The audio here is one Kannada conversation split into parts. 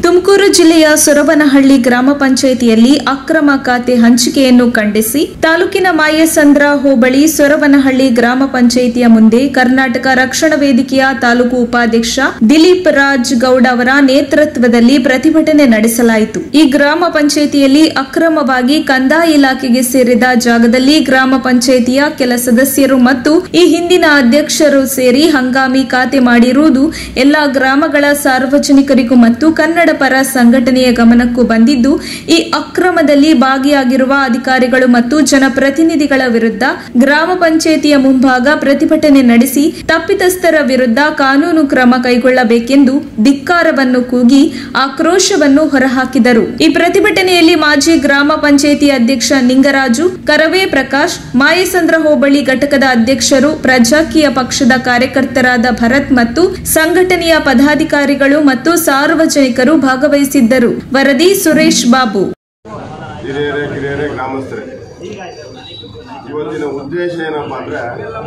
ತುಮಕೂರು ಜಿಲ್ಲೆಯ ಸೊರಬನಹಳ್ಳಿ ಗ್ರಾಮ ಪಂಚಾಯಿತಿಯಲ್ಲಿ ಅಕ್ರಮ ಖಾತೆ ಹಂಚಿಕೆಯನ್ನು ಖಂಡಿಸಿ ತಾಲೂಕಿನ ಮಾಯಸಂದ್ರ ಹೋಬಳಿ ಸೊರಬನಹಳ್ಳಿ ಗ್ರಾಮ ಪಂಚಾಯಿತಿಯ ಮುಂದೆ ಕರ್ನಾಟಕ ರಕ್ಷಣಾ ವೇದಿಕೆಯ ತಾಲೂಕು ಉಪಾಧ್ಯಕ್ಷ ದಿಲೀಪ್ ರಾಜ್ ಗೌಡ ಅವರ ನೇತೃತ್ವದಲ್ಲಿ ಪ್ರತಿಭಟನೆ ನಡೆಸಲಾಯಿತು ಈ ಗ್ರಾಮ ಪಂಚಾಯಿತಿಯಲ್ಲಿ ಅಕ್ರಮವಾಗಿ ಕಂದಾಯ ಇಲಾಖೆಗೆ ಸೇರಿದ ಜಾಗದಲ್ಲಿ ಗ್ರಾಮ ಪಂಚಾಯಿತಿಯ ಕೆಲ ಸದಸ್ಯರು ಮತ್ತು ಈ ಹಿಂದಿನ ಅಧ್ಯಕ್ಷರು ಸೇರಿ ಹಂಗಾಮಿ ಖಾತೆ ಮಾಡಿರುವುದು ಎಲ್ಲಾ ಗ್ರಾಮಗಳ ಸಾರ್ವಜನಿಕರಿಗೂ ಮತ್ತು ಕನ್ನಡ ಪರ ಸಂಘಟನೆಯ ಗಮನಕ್ಕೂ ಬಂದಿದ್ದು ಈ ಅಕ್ರಮದಲ್ಲಿ ಭಾಗಿಯಾಗಿರುವ ಅಧಿಕಾರಿಗಳು ಮತ್ತು ಜನಪ್ರತಿನಿಧಿಗಳ ವಿರುದ್ಧ ಗ್ರಾಮ ಪಂಚಾಯಿತಿಯ ಮುಂಭಾಗ ಪ್ರತಿಭಟನೆ ನಡೆಸಿ ತಪ್ಪಿತಸ್ಥರ ವಿರುದ್ಧ ಕಾನೂನು ಕ್ರಮ ಕೈಗೊಳ್ಳಬೇಕೆಂದು ಧಿಕ್ಕಾರವನ್ನು ಕೂಗಿ ಆಕ್ರೋಶವನ್ನು ಹೊರಹಾಕಿದರು ಈ ಪ್ರತಿಭಟನೆಯಲ್ಲಿ ಮಾಜಿ ಗ್ರಾಮ ಪಂಚಾಯಿತಿ ಅಧ್ಯಕ್ಷ ನಿಂಗರಾಜು ಕರವೇ ಪ್ರಕಾಶ್ ಮಾಯಸಂದ್ರ ಹೋಬಳಿ ಘಟಕದ ಅಧ್ಯಕ್ಷರು ಪ್ರಜಾಕೀಯ ಪಕ್ಷದ ಕಾರ್ಯಕರ್ತರಾದ ಭರತ್ ಮತ್ತು ಸಂಘಟನೆಯ ಪದಾಧಿಕಾರಿಗಳು ಮತ್ತು ಸಾರ್ವಜನಿಕರು ಭಾಗವಹಿಸಿದ್ದರು ವರದಿ ಸುರೇಶ್ ಬಾಬು ಹಿರಿಯರೇ ಕಿರಿಯರೇ ಗ್ರಾಮಸ್ಥರೇ ಇವತ್ತಿನ ಉದ್ದೇಶ ಏನಪ್ಪ ಅಂದರೆ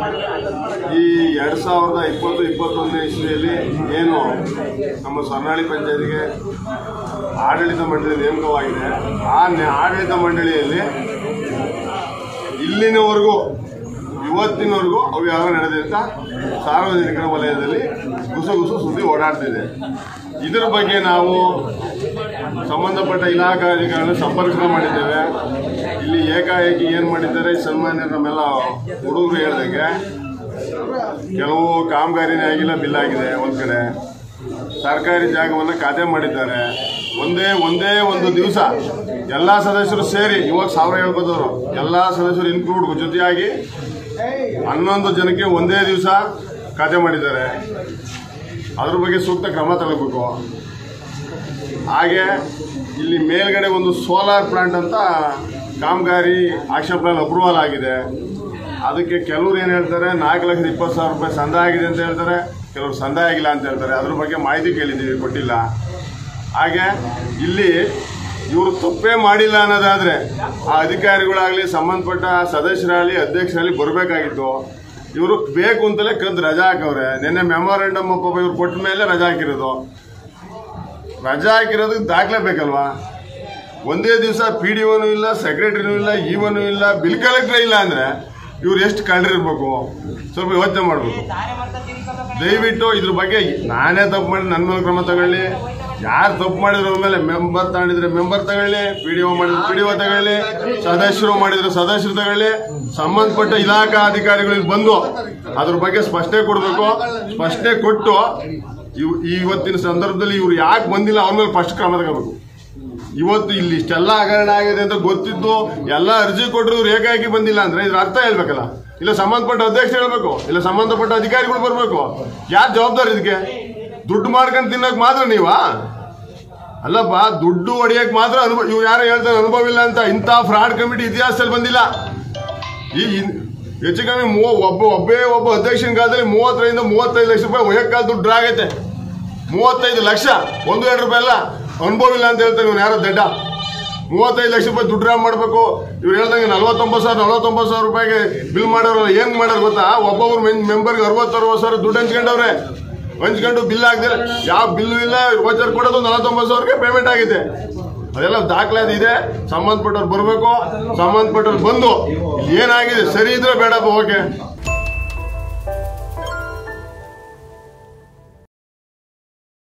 ಈ ಎರಡು ಸಾವಿರದ ಇಪ್ಪತ್ತು ಇಪ್ಪತ್ತೊಂದನೇ ಇಸ್ವಿಯಲ್ಲಿ ಏನು ನಮ್ಮ ಸ್ವರ್ಣಾಳಿ ಪಂಚಾಯತಿಗೆ ಆಡಳಿತ ಮಂಡಳಿ ನೇಮಕವಾಗಿದೆ ಆ ನೆ- ಆಡಳಿತ ಮಂಡಳಿಯಲ್ಲಿ ಇಲ್ಲಿನವರೆಗೂ ಇವತ್ತಿನವರೆಗೂ ಅವು ಯಾವ ನಡೆದಿದೆ ಅಂತ ಸಾರ್ವಜನಿಕರ ವಲಯದಲ್ಲಿ ಗುಸಗುಸು ಸುದ್ದಿ ಓಡಾಡ್ತಿದೆ ಇದರ ಬಗ್ಗೆ ನಾವು ಸಂಬಂಧಪಟ್ಟ ಇಲಾಖಾಧಿಕಾರಿಗಳನ್ನು ಸಂಪರ್ಕ ಮಾಡಿದ್ದೇವೆ ಇಲ್ಲಿ ಏಕಾಏಕಿ ಏನು ಮಾಡಿದ್ದಾರೆ ಸನ್ಮಾನ್ಯರು ನಮ್ಮೆಲ್ಲ ಹುಡುಗರು ಹೇಳ್ದಂಗೆ ಕೆಲವು ಕಾಮಗಾರಿನೇ ಆಗಿಲ್ಲ ಬಿಲ್ ಆಗಿದೆ ಒಂದ್ ಕಡೆ ಸರ್ಕಾರಿ ಜಾಗವನ್ನು ಖಾತೆ ಮಾಡಿದ್ದಾರೆ ಒಂದೇ ಒಂದೇ ಒಂದು ದಿವಸ ಎಲ್ಲ ಸದಸ್ಯರು ಸೇರಿ ಇವಾಗ ಸಾವಿರ ಹೇಳ್ಬೋದವರು ಎಲ್ಲ ಸದಸ್ಯರು ಇನ್ಕ್ಲೂಡ್ ಜೊತೆಯಾಗಿ ಹನ್ನೊಂದು ಜನಕ್ಕೆ ಒಂದೇ ದಿವಸ ಖಾತೆ ಮಾಡಿದ್ದಾರೆ ಅದ್ರ ಬಗ್ಗೆ ಸೂಕ್ತ ಕ್ರಮ ತಗೋಬೇಕು ಹಾಗೆ ಇಲ್ಲಿ ಮೇಲ್ಗಡೆ ಒಂದು ಸೋಲಾರ್ ಪ್ಲಾಂಟ್ ಅಂತ ಕಾಮಗಾರಿ ಆಕ್ಷನ್ ಪ್ಲಾನ್ ಅಪ್ರೂವಲ್ ಆಗಿದೆ ಅದಕ್ಕೆ ಕೆಲವ್ರು ಏನು ಹೇಳ್ತಾರೆ ನಾಲ್ಕು ಲಕ್ಷದ ಇಪ್ಪತ್ತು ಸಾವಿರ ರೂಪಾಯಿ ಸಂದಾಯ ಆಗಿದೆ ಅಂತ ಹೇಳ್ತಾರೆ ಕೆಲವರು ಸಂದಾಯ ಆಗಿಲ್ಲ ಅಂತ ಹೇಳ್ತಾರೆ ಅದ್ರ ಬಗ್ಗೆ ಮಾಹಿತಿ ಕೇಳಿದ್ದೀವಿ ಕೊಟ್ಟಿಲ್ಲ ಹಾಗೆ ಇಲ್ಲಿ ಇವರು ತಪ್ಪೇ ಮಾಡಿಲ್ಲ ಅನ್ನೋದಾದ್ರೆ ಆ ಅಧಿಕಾರಿಗಳಾಗಲಿ ಸಂಬಂಧಪಟ್ಟ ಸದಸ್ಯರಾಗಲಿ ಅಧ್ಯಕ್ಷರಾಗಲಿ ಬರಬೇಕಾಗಿತ್ತು ಇವರು ಬೇಕು ಅಂತಲೇ ಕದ್ದು ರಜಾ ಹಾಕವ್ರೆ ನಿನ್ನೆ ಮೆಮೊರಂಡಮ್ ಪಾಪ ಇವ್ರು ಕೊಟ್ಟ ಮೇಲೆ ರಜಾ ಹಾಕಿರೋದು ರಜಾ ಹಾಕಿರೋದಕ್ಕೆ ದಾಖಲೆ ಬೇಕಲ್ವಾ ಒಂದೇ ದಿವಸ ಪಿ ಡಿ ಒನು ಇಲ್ಲ ಸೆಕ್ರೆಟರಿನೂ ಇಲ್ಲ ಇವನು ಇಲ್ಲ ಬಿಲ್ ಕಲೆಕ್ಟರ್ ಇಲ್ಲ ಅಂದ್ರೆ ಇವ್ರು ಎಷ್ಟು ಕಂಡಿರ್ಬೇಕು ಸ್ವಲ್ಪ ಯೋಚನೆ ಮಾಡಬೇಕು ದಯವಿಟ್ಟು ಇದ್ರ ಬಗ್ಗೆ ನಾನೇ ತಪ್ಪು ಮಾಡಿ ನನ್ನ ಮೇಲೆ ಕ್ರಮ ತಗೊಳ್ಳಿ ಯಾರು ತಪ್ಪು ಮಾಡಿದ್ರು ಅವ್ರ ಮೇಲೆ ಮೆಂಬರ್ ತಗೊಂಡಿದ್ರೆ ಮೆಂಬರ್ ತಗೊಳ್ಳಿ ಪಿ ಡಿ ಒ ಮಾಡಿದ್ರೆ ಪಿ ಡಿ ಒ ತಗೊಳ್ಳಿ ಸದಸ್ಯರು ಮಾಡಿದ್ರೆ ಸದಸ್ಯರು ತಗೊಳ್ಳಿ ಸಂಬಂಧಪಟ್ಟ ಇಲಾಖಾ ಅಧಿಕಾರಿಗಳು ಇಲ್ಲಿ ಬಂದು ಅದ್ರ ಬಗ್ಗೆ ಸ್ಪಷ್ಟನೆ ಕೊಡಬೇಕು ಸ್ಪಷ್ಟನೆ ಕೊಟ್ಟು ಇವ್ ಇವತ್ತಿನ ಸಂದರ್ಭದಲ್ಲಿ ಇವ್ರು ಯಾಕೆ ಬಂದಿಲ್ಲ ಅವ್ರ ಮೇಲೆ ಫಸ್ಟ್ ಕ್ರಮ ತಗೋಬೇಕು ಇವತ್ತು ಇಲ್ಲಿ ಇಷ್ಟೆಲ್ಲ ಹಗರಣ ಆಗಿದೆ ಅಂತ ಗೊತ್ತಿದ್ದು ಎಲ್ಲ ಅರ್ಜಿ ಕೊಟ್ಟರು ಇವ್ರು ಏಕಾಏಕಿ ಬಂದಿಲ್ಲ ಅಂದ್ರೆ ಇದ್ರ ಅರ್ಥ ಹೇಳ್ಬೇಕಲ್ಲ ಇಲ್ಲ ಸಂಬಂಧಪಟ್ಟ ಅಧ್ಯಕ್ಷ ಹೇಳ್ಬೇಕು ಇಲ್ಲ ಸಂಬಂಧಪಟ್ಟ ಅಧಿಕಾರಿಗಳು ಬರ್ಬೇಕು ಯಾರು ಜವಾಬ್ದಾರಿ ಇದಕ್ಕೆ ದುಡ್ಡು ಮಾಡ್ಕೊಂಡು ತಿನ್ನಕ್ ಮಾತ್ರ ನೀವಾ ಅಲ್ಲಪ್ಪ ದುಡ್ಡು ಹೊಡಿಯಕ್ ಮಾತ್ರ ಅನುಭವ ಇವ್ರು ಯಾರು ಹೇಳ್ತಾರೆ ಅನುಭವ ಇಲ್ಲ ಅಂತ ಇಂಥ ಫ್ರಾಡ್ ಕಮಿಟಿ ಇತಿಹಾಸದಲ್ಲಿ ಬಂದಿಲ್ಲ ಈ ಇನ್- ಹೆಚ್ಚು ಕಮ್ಮಿ ಮೂವ ಒಬ್ಬ ಒಬ್ಬೇ ಒಬ್ಬ ಅಧ್ಯಕ್ಷನ ಕಾಲದಲ್ಲಿ ಮೂವತ್ತರಿಂದ ಮೂವತ್ತೈದು ಲಕ್ಷ ರೂಪಾಯಿ ವಯಕ್ಕಾಲ ದುಡ್ಡು ಡ್ರಾ ಆಗೈತೆ ಮೂವತ್ತೈದು ಲಕ್ಷ ಒಂದು ಎರಡು ರೂಪಾಯಿ ಅಲ್ಲ ಅನುಭವ ಇಲ್ಲ ಅಂತ ಹೇಳ್ತಾರೆ ಇವ್ನು ಯಾರೋ ದಡ್ಡ ಮೂವತ್ತೈದು ಲಕ್ಷ ರೂಪಾಯಿ ದುಡ್ಡು ಡ್ರಾ ಮಾಡಬೇಕು ಇವ್ರು ಹೇಳ್ದಂಗೆ ನಲ್ವತ್ತೊಂಬತ್ತು ಸಾವಿರ ನಲ್ವತ್ತೊಂಬತ್ತು ಸಾವಿರ ರೂಪಾಯಿಗೆ ಬಿಲ್ ಮಾಡೋರು ಏನ್ ಮಾಡೋರು ಗೊತ್ತಾ ಒಬ್ಬೊಬ್ರು ಮೆಂಬರ್ಗೆ ಅರವತ್ತು ಅರವತ್ತು ಸಾವಿರ ದುಡ್ಡು ಹಂಚ್ಕೊಂಡವ್ರೆ ಹಂಚ್ಕೊಂಡು ಬಿಲ್ ಆಗದೆ ಯಾವ ಬಿಲ್ಲು ಇಲ್ಲ ವೋಚರ್ ಕೊಡೋದು ನಲವತ್ತೊಂಬತ್ತು ಸಾವಿರಕ್ಕೆ ಪೇಮೆಂಟ್ ಆಗಿದೆ ಅದೆಲ್ಲ ದಾಖಲಾತಿ ಇದೆ ಸಂಬಂಧಪಟ್ಟವ್ರು ಬರಬೇಕು ಸಂಬಂಧಪಟ್ಟವ್ರು ಬಂದು ಇಲ್ಲಿ ಏನಾಗಿದೆ ಸರಿ ಇದ್ರೆ ಬೇಡಪ್ಪ ಓಕೆ